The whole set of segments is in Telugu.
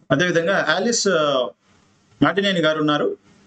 అదేవిధంగా ఆలిస్ మాటినేని గారు ఉన్నారు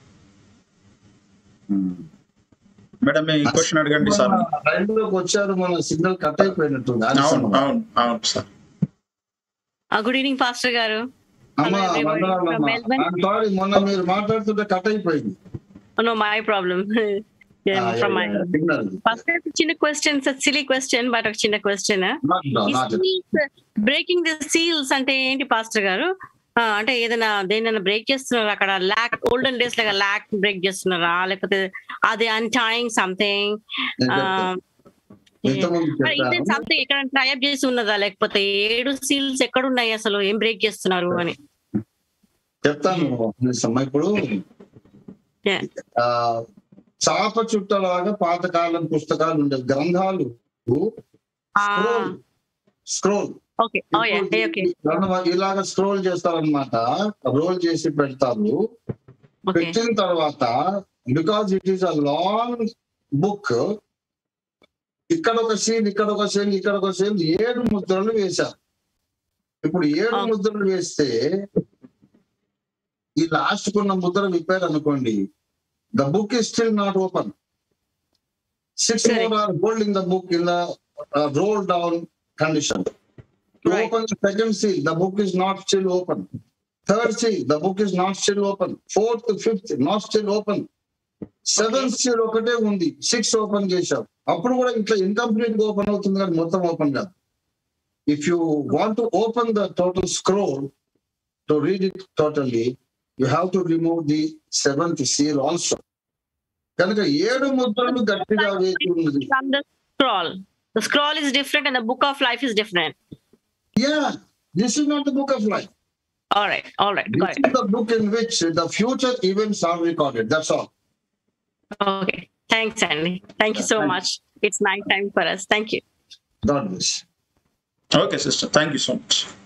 మేడం మీ క్వశ్చన్ అడగండి సార్ లైన్లోకి వచ్చారు మన సిగ్నల్ కట్ అయిపోయినట్టుంది అవును ఆలస్యం. అవును అవును సార్ గుడ్ ఈవినింగ్ పాస్టర్ గారు అమ్మా Hello, everybody. వందనాలమ్మా. From Melbourne. I'm sorry, మొన్న మీరు మాట్లాడుతుంటే కట్ అయిపోయింది no my problem Ah, yeah, from my yeah, signal. First చిన్న క్వశ్చన్ సిలీ క్వశ్చన్ బట్ ఒక చిన్న question Not- no, not it. Breaking the seals అంటే ఏంటి పాస్టర్ గారు ఆ, అంటే ఏదైనా దేనైనా బ్రేక్ చేస్తున్నారా అక్కడ ల్యాక్ ఓల్డెన్ డేస్ లాగా ల్యాక్ బ్రేక్ చేస్తున్నారా లేకపోతే అది అన్టైయింగ్ సంథింగ్ నేను చెప్తాను. ఇంతకుముందు ఇదే చెప్పాను. సంథింగ్ ఎక్కడ టైప్ చేసి ఉన్నదా లేకపోతే ఏడు సీల్స్ ఎక్కడ ఉన్నాయి అసలు ఏం బ్రేక్ చేస్తున్నారు అని చెప్తాను నిజమ్మా. ఇప్పుడు Yeah. ఆ చాప చుట్టలాగా పాతకాలం పుస్తకాలు ఉండే గ్రంథాలు స్క్రోల్ స్క్రోల్ ఓకే ఓకే ఇలాగ స్క్రోల్ చేస్తారనమాట రోల్ చేసి పెడతారు ఓకే పెట్టిన తర్వాత because it is a long book ఇక్కడ ఒక సీన్ ఇక్కడ ఒక సీన్ ఇక్కడ ఒక సీన్ ఏడు ముద్రలు వేశారు ఇప్పుడు ఏడు Oh. ముద్రలు వేస్తే ఈ లాస్ట్ కున్న ముద్ర విప్పారు అనుకోండి the book is still not open six Correct. More are holding the book in the roll down condition Right. open the second seal, the book is not still open. Third seal, the book is not still open. Fourth, fifth, not still open. Seventh seal ఒకటే ఉంది సిక్స్ ఓపెన్ చేశాం అప్పుడు కూడా ఇట్లా ఇన్కంప్లీట్ గా ఓపెన్ అవుతుంది కానీ మొత్తం ఓపెన్ కాదు if you want to open the total scroll to read it totally you have to remove the seventh seal also కనుక ఏడు ముద్రలు గట్టిగా వేసి ఉన్నది from the scroll. The scroll is different and the book of life is different. Yeah this is not the book of life All right, all right, got This it. is the book in which the future events are recorded. That's all. Okay. Thanks, Andy. Thank you so Thank you. much. It's night time for us. Thank you. God bless. Okay sister thank you so much